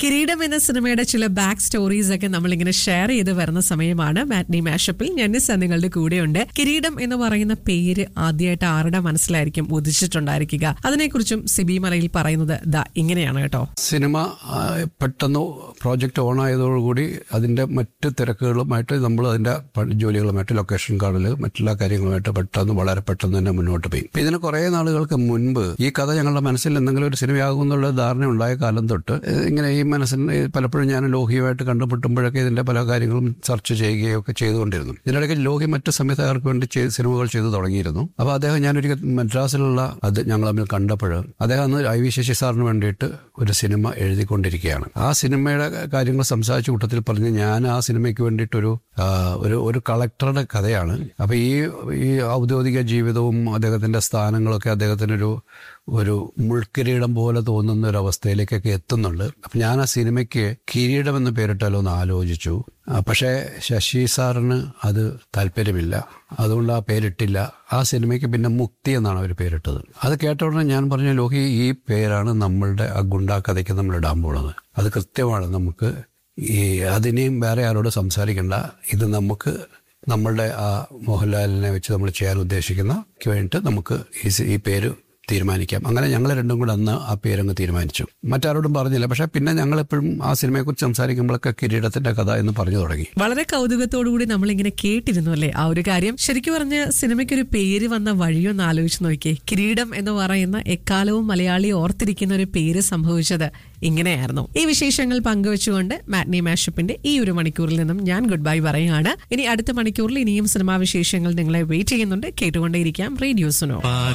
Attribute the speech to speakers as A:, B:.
A: കിരീടം എന്ന സിനിമയുടെ ചില ബാക്ക് സ്റ്റോറീസ് ഒക്കെ നമ്മൾ ഇങ്ങനെ ഷെയർ ചെയ്ത് വരുന്ന സമയമാണ് മാറ്റ്നി മാഷപ്പിൽ ഞന്നിസ നിങ്ങളുടെ കൂടെയുണ്ട് കിരീടം എന്ന് പറയുന്ന പേര് ആദ്യമായിട്ട് ആരുടെ മനസ്സിലായിരിക്കും ഉദിച്ചിട്ടുണ്ടായിരിക്കുക അതിനെക്കുറിച്ചും സിബി മലയിൽ പറയുന്നത് ദാ ഇങ്ങനെയാണ് കേട്ടോ
B: സിനിമ ആ, പെട്ടെന്ന് പ്രോജക്റ്റ് ഓൺ ആയതോടുകൂടി അതിൻ്റെ മറ്റ് തിരക്കുകളുമായിട്ട് നമ്മൾ അതിൻ്റെ പ- ജോലികളുമായിട്ട് ലൊക്കേഷൻ കാണൽ മറ്റുള്ള കാര്യങ്ങളുമായിട്ട് പെട്ടെന്ന് വളരെ പെട്ടെന്ന് തന്നെ മുന്നോട്ട് പോയി ഇപ്പം ഇതിന് കുറേ നാളുകൾക്ക് മുൻപ് ഈ കഥ ഞങ്ങളുടെ മനസ്സിൽ എന്തെങ്കിലും ഒരു സിനിമയാകും എന്നുള്ള ധാരണ ഉണ്ടായ കാലം തൊട്ട് ഏഹ്, ഇങ്ങനെ ഈ മനസ്സിന് പലപ്പോഴും ഞാൻ ലോഹിയുമായിട്ട് കണ്ടുമുട്ടുമ്പോഴൊക്കെ ഇതിൻ്റെ പല കാര്യങ്ങളും ചർച്ച ചെയ്യുകയും ഒക്കെ ചെയ്തുകൊണ്ടിരുന്നു ഇതിനിടയ്ക്ക് ലോഹി മറ്റ് സംവിധായകർക്ക് വേണ്ടി ചെയ്ത് സിനിമകൾ ചെയ്തു തുടങ്ങിയിരുന്നു അപ്പോൾ അദ്ദേഹം ഞാനൊരിക്കൽ മദ്രാസിലുള്ള അത് ഞങ്ങൾ തമ്മിൽ കണ്ടപ്പോൾ അദ്ദേഹം അന്ന് ഐ വി ശശി സാറിന് വേണ്ടിയിട്ട് ഒരു സിനിമ എഴുതിക്കൊണ്ടിരിക്കുകയാണ് ആ സിനിമയുടെ കാര്യങ്ങൾ സംസാരിച്ച കൂട്ടത്തിൽ പറഞ്ഞ് ഞാൻ ആ സിനിമയ്ക്ക് വേണ്ടിയിട്ടൊരു ആ, ഒരു ഒരു കളക്ടറുടെ കഥയാണ് അപ്പോൾ ഈ ഈ ഔദ്യോഗിക ജീവിതവും അദ്ദേഹത്തിൻ്റെ സ്ഥാനങ്ങളൊക്കെ അദ്ദേഹത്തിനൊരു ഒരു മുൾക്കിരീടം പോലെ തോന്നുന്ന ഒരു അവസ്ഥയിലേക്കൊക്കെ എത്തുന്നുണ്ട് അപ്പം ഞാൻ ആ സിനിമയ്ക്ക് കിരീടം എന്ന് പേരിട്ടാലോ എന്ന് ആലോചിച്ചു ആ, പക്ഷേ ശശി സാറിന് അത് താല്പര്യമില്ല അതുകൊണ്ട് ആ പേരിട്ടില്ല ആ സിനിമയ്ക്ക് പിന്നെ മുക്തി എന്നാണ് അവർ പേരിട്ടത് അത് കേട്ട ഉടനെ ഞാൻ പറഞ്ഞു ലോഹി ഈ പേരാണ് നമ്മളുടെ ആ ഗുണ്ടാ കഥയ്ക്ക് നമ്മൾ ഇടാൻ പോണത് അത് കൃത്യമാണ് നമുക്ക് ഈ അതിനെയും വേറെ ആരോട് സംസാരിക്കണ്ട ഇത് നമുക്ക് നമ്മളുടെ ആ മോഹൻലാലിനെ വെച്ച് നമ്മൾ ചെയ്യാൻ ഉദ്ദേശിക്കുന്ന വേണ്ടിയിട്ട് നമുക്ക് ഈ സി- ഈ പേര് തീരുമാനിക്കാം അങ്ങനെ ഞങ്ങൾ രണ്ടും കൂടെ അന്ന് ആ പേരങ്ങ് തീരുമാനിച്ചു മറ്റാരോടും പറഞ്ഞില്ല പക്ഷെ പിന്നെ ഞങ്ങൾ എപ്പോഴും ആ സിനിമയെക്കുറിച്ച് സംസാരിക്കുമ്പോഴൊക്കെ കിരീടത്തിന്റെ കഥ എന്ന് പറഞ്ഞു തുടങ്ങി
A: വളരെ കൗതുകത്തോടുകൂടി നമ്മൾ ഇങ്ങനെ കേട്ടിരുന്നു അല്ലേ ആ ഒരു കാര്യം ശരിക്കും പറഞ്ഞ സിനിമയ്ക്ക് ഒരു പേര് വന്ന വഴിയൊന്ന് ആലോചിച്ച് നോക്കിയേ കിരീടം എന്ന് പറയുന്ന എക്കാലവും മലയാളി ഓർത്തിരിക്കുന്ന ഒരു പേര് സംഭവിച്ചത് ഇങ്ങനെയായിരുന്നു ഈ വിശേഷങ്ങൾ പങ്കുവെച്ചുകൊണ്ട് മാറ്റ്നി മാഷപ്പിന്റെ ഈ ഒരു മണിക്കൂറിൽ നിന്നും ഞാൻ ഗുഡ് ബൈ പറയുകയാണ് ഇനി അടുത്ത മണിക്കൂറിൽ ഇനിയും സിനിമാ വിശേഷങ്ങൾ നിങ്ങളെ വെയിറ്റ് ചെയ്യുന്നുണ്ട് കേട്ടുകൊണ്ടേയിരിക്കാം റേഡിയോ സുനോ